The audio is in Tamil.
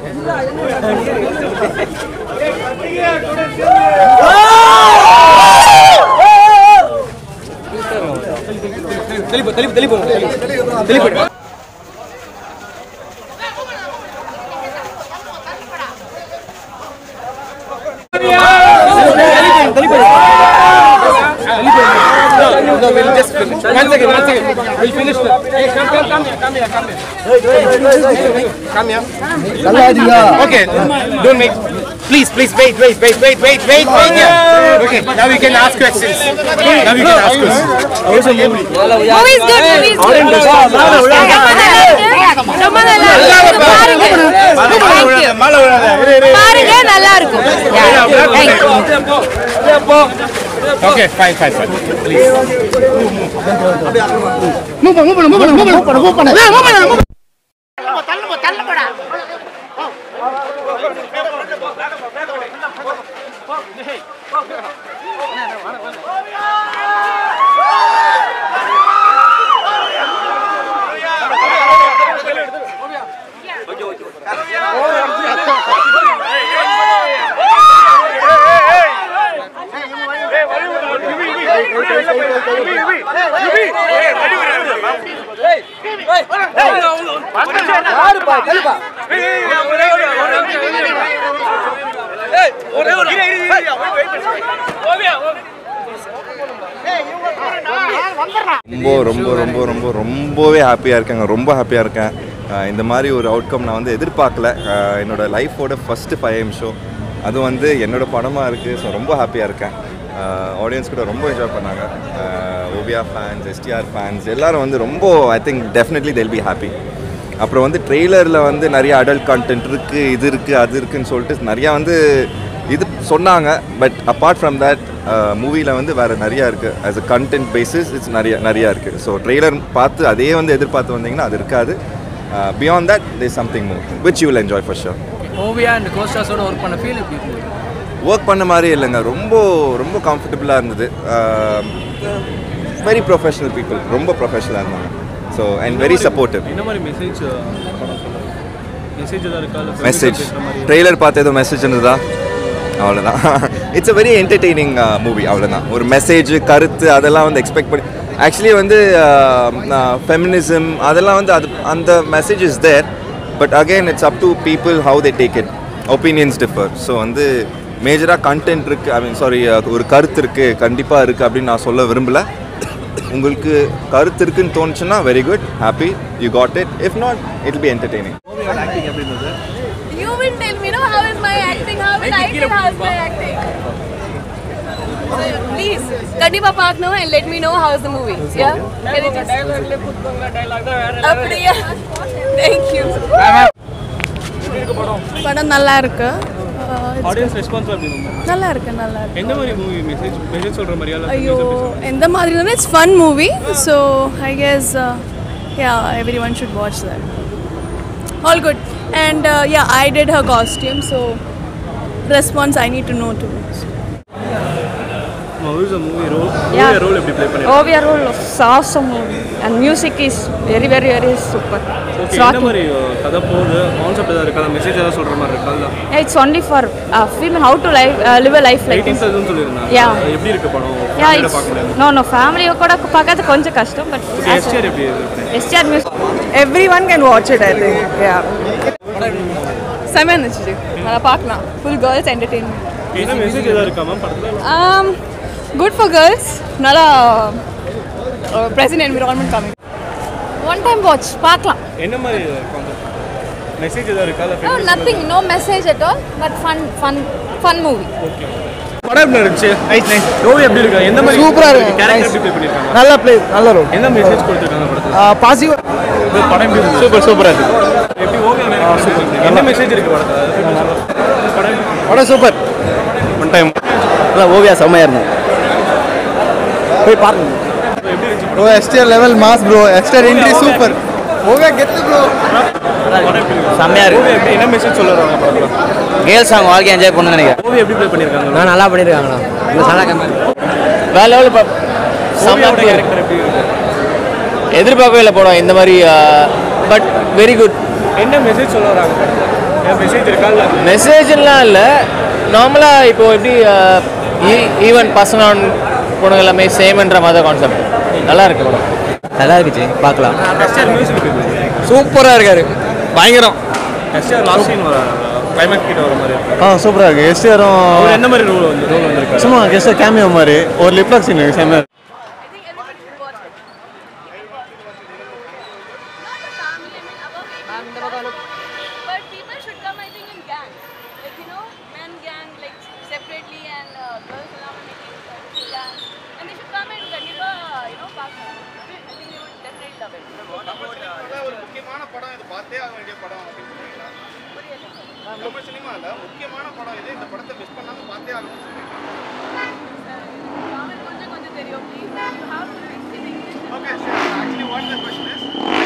Okay, don't make. Please, please wait, wait, wait, wait, wait, wait, wait. Yeah. Okay, now we can ask questions. Now we can ask questions. Movie is good, movie is good. ரொம்ப நல்லா இருக்கு பாருங்க Thank you. பாருங்க நல்லா இருக்கும் Yeah, thank you. Okay, fine, fine, fine. Please. ரொம்ப ரொம்ப ரொம்ப ரொம்ப ரொம்பவே ஹாப்பியாக இருக்கேங்க ரொம்ப ஹாப்பியாக இருக்கேன் அஹ் இந்த மாதிரி ஒரு அவுட்கம் நான் வந்து எதிர்பார்க்கல அஹ் என்னோட லைஃபோட ஃபஸ்ட்டு ஃபைவ் எம் ஷோ அது வந்து என்னோட படமாக இருக்குது ஸோ ரொம்ப ஹாப்பியாக இருக்கேன் ஆடியன்ஸ் கூட ரொம்ப என்ஜாய் பண்ணாங்க ஓவியா ஃபேன்ஸ் எஸ்டிஆர் ஃபேன்ஸ் எல்லாரும் வந்து ரொம்ப I think definitely they'll be happy அப்புறம் வந்து ட்ரெய்லரில் வந்து நிறைய அடல்ட் கான்டென்ட் இருக்குது இது இருக்குது அது இருக்குன்னு சொல்லிட்டு நிறையா வந்து இது சொன்னாங்க பட் அப்பார்ட் ஃப்ரம் தட் மூவியில் வந்து வேறு நிறையா இருக்குது as a content basis it's நிறைய நிறையா இருக்குது ஸோ ட்ரெய்லர் பார்த்து அதே வந்து எதிர்பார்த்து வந்தீங்கன்னா அது இருக்காது beyond that there something move which you will enjoy for sure Oviya and கோஸ்டாஸோட ஒர்க் பண்ண ஃபீல் எப்படி இருந்தது ஒர்க் பண்ண மாதிரி இல்லைங்க ரொம்ப ரொம்ப கம்ஃபர்டபுளாக இருந்தது வெரி ப்ரொஃபஷனல் பீப்புள் ரொம்ப ப்ரொஃபஷனலாக இருந்தாங்க ஸோ அண்ட் வெரி சப்போர்ட்டிவ் என்ன மாதிரி மெசேஜ் படம் சொல்லுங்க மெசேஜ் ஏதாவது இருக்கா இல்லை மெசேஜ் ட்ரெய்லர் பார்த்து எதுவும் மெசேஜ் இருந்ததா அவ்வளோதான் it's a very entertaining movie அவ்வளோதான் ஒரு மெசேஜ் கருத்து அதெல்லாம் வந்து எக்ஸ்பெக்ட் பண்ணி ஆக்சுவலி வந்து ஃபெமினிசம் அதெல்லாம் வந்து அது அந்த message is there but again it's up to people how they take it opinions differ so வந்து மேஜராக கண்டென்ட் இருக்குது ஐ மீன் சாரி ஒரு கருத்து இருக்குது கண்டிப்பாக இருக்குது அப்படின்னு நான் சொல்ல விரும்பல உங்களுக்கு கருத்து இருக்குன்னு தோணுச்சுன்னா very good happy you got it if not it be entertaining You will tell me, no, how is my acting? How will I tell how is my acting? So, please, கண்டிப்பா பார்க்கணும் and let me know how is the movie. Yeah? Can you just... அப்படியா? Thank you. படம் நல்லா இருக்கு ஆடியன்ஸ் ரெஸ்பான்ஸ் எப்படி இருந்தது? நல்லா இருக்கு நல்லா இருக்கு எந்த மாதிரி மூவி மெசேஜ் மெசேஜ் சொல்ற மாதிரியா இல்லை ஐயோ எந்த மாதிரி it's fun movie so I guess yeah every one should watch that all good and yeah I did her costume so response I need to know to movies movie role movie role எப்படி ப்ளே பண்ணி Ovia role was awesome movie and music is very very very super. Okay என்ன மாதிரி அஹ், கதை போகுது கான்செப்ட் ஏதாவது இருக்கா மெசேஜ் ஏதாவது சொல்ற மாதிரி இருக்கா இல்லை Yeah, it's only for uh, female how to live, uh, live a life like eighteen this. Thousand சொல்லியிருந்தாங்க Yeah. அது எப்படி இருக்கு படம் Yeah, ஃபேமிலியோட it's பார்க்க முடியாது no no family கூட பார்க்கறது கொஞ்சம் கஷ்டம் பட் எஸ்டிஆர் எப்படி இருக்கு STR music every one can watch it I think yeah செம்ம இருந்துச்சு நல்லா பார்க்கலாம் ஃபுல் கேர்ள்ஸ் என்டர்டெயின்மெண்ட் என்ன மெசேஜ் ஏதாவது இருக்கா மேம் படத்தில் குட் ஃபார் கேர்ள்ஸ் நல்லா ப்ரெசன்ட் என்விரான்மெண்ட் கம்மி ஒன் டைம் வாட்ச் பார்க்கலாம் என்ன மாதிரி கான்செப்ட் மெசேஜ் ஏதாவது இருக்கா இல்லை No, nothing, no message at all, but fun, fun, fun movie. படம் எப்படி இருந்துச்சு நைஸ் நைஸ் ரோல் எப்படி இருக்கு எந்த மாதிரி சூப்பரா இருக்கு. Character Nice. எப்படி ப்ளே பண்ணிருக்காங்க நல்ல பிளே நல்ல ரோல் என்ன மெசேஜ் கொடுத்துருக்காங்க படத்தில் பாசிட்டிவ் இது படம் எப்படி இருக்கு சூப்பர் சூப்பரா இருக்கு எப்படி ஓகே சூப்பர் என்ன மெசேஜ் இருக்கு படத்தில் படம் எப்படி- படம் சூப்பர் ஒன் டைம் அதான் ஓவியா செம்மையா இருந்தது போய் பாருங்க எப்படி இருந்துச்சு bro STR level mass bro STR entry super Oviya கெத்து ப்ரோ செம்மையா இருக்கு மூவி எப்படி என்ன மெசேஜ் சொல்ல வராங்க படத்தில் கேர்ள்ஸ் சாங் வாழ்க்கை என்ஜாய் பண்ணணும்னு நினைக்கிறேன் மூவி எப்படி ப்ளே பண்ணிருக்காங்க நான் நல்லா பண்ணியிருக்காங்கண்ணா இந்த நல்லா கம்மி வேற லெவலில் செம்மையா மூவியோட கேரக்டர் எப்படி இருக்கு எதிர்பார்க்கவே இல்லை படம் இந்த மாதிரி பட் வெரி குட் என்ன மெசேஜ் சொல்ல வராங்க படத்தில் மெசேஜ் இருக்கா இல்லை மெசேஜ்லாம் இல்லை நார்மலாக இப்போ எப்படி ஈவன் பசங்க பொண்ணுங்க எல்லாமே சேம்ன்ற மாதிரி கான்செப்ட் நல்லா இருக்கு படம் நல்லா இருக்குச்சு பார்க்கலாம் எஸ்ஆர் மியூசிக் இருக்கு சூப்பராக இருக்காரு பயங்கரம் எஸ்ஆர் லாஸ்ட் சீன் வர கிளைமேக்ஸ் கிட்ட வர மாதிரி இருக்கு ஆ சூப்பராக இருக்கு அவர் எஸ்டிஆரும் என்ன மாதிரி ரோல் வந்து ரோல் வந்திருக்காரு சும்மா கெஸ்ட் கேமியோ மாதிரி ஒரு லிப்லாக் சீன் இருக்கு செம்மையா இருக்கு. I think everybody should watch it. Not a family, I mean, above 18 But people should come, I think, in gangs. Like, you know, men gang, like, separately, and uh, girls along making uh, gangs. And they should come and Gandipa, you know, park. I think they would definitely love it. ஒரு முக்கியமான படம் இது பார்த்தே ஆக வேண்டிய படம் அப்படின்னு சொன்னீங்களா நம்ம சினிமாவில் முக்கியமான படம் இது இந்த படத்தை மிஸ் பண்ணாம பார்த்தே ஆகணும் Raman, கொஞ்சம் கொஞ்சம் தெரியும், please. You have to speak English. Okay sir actually what the question is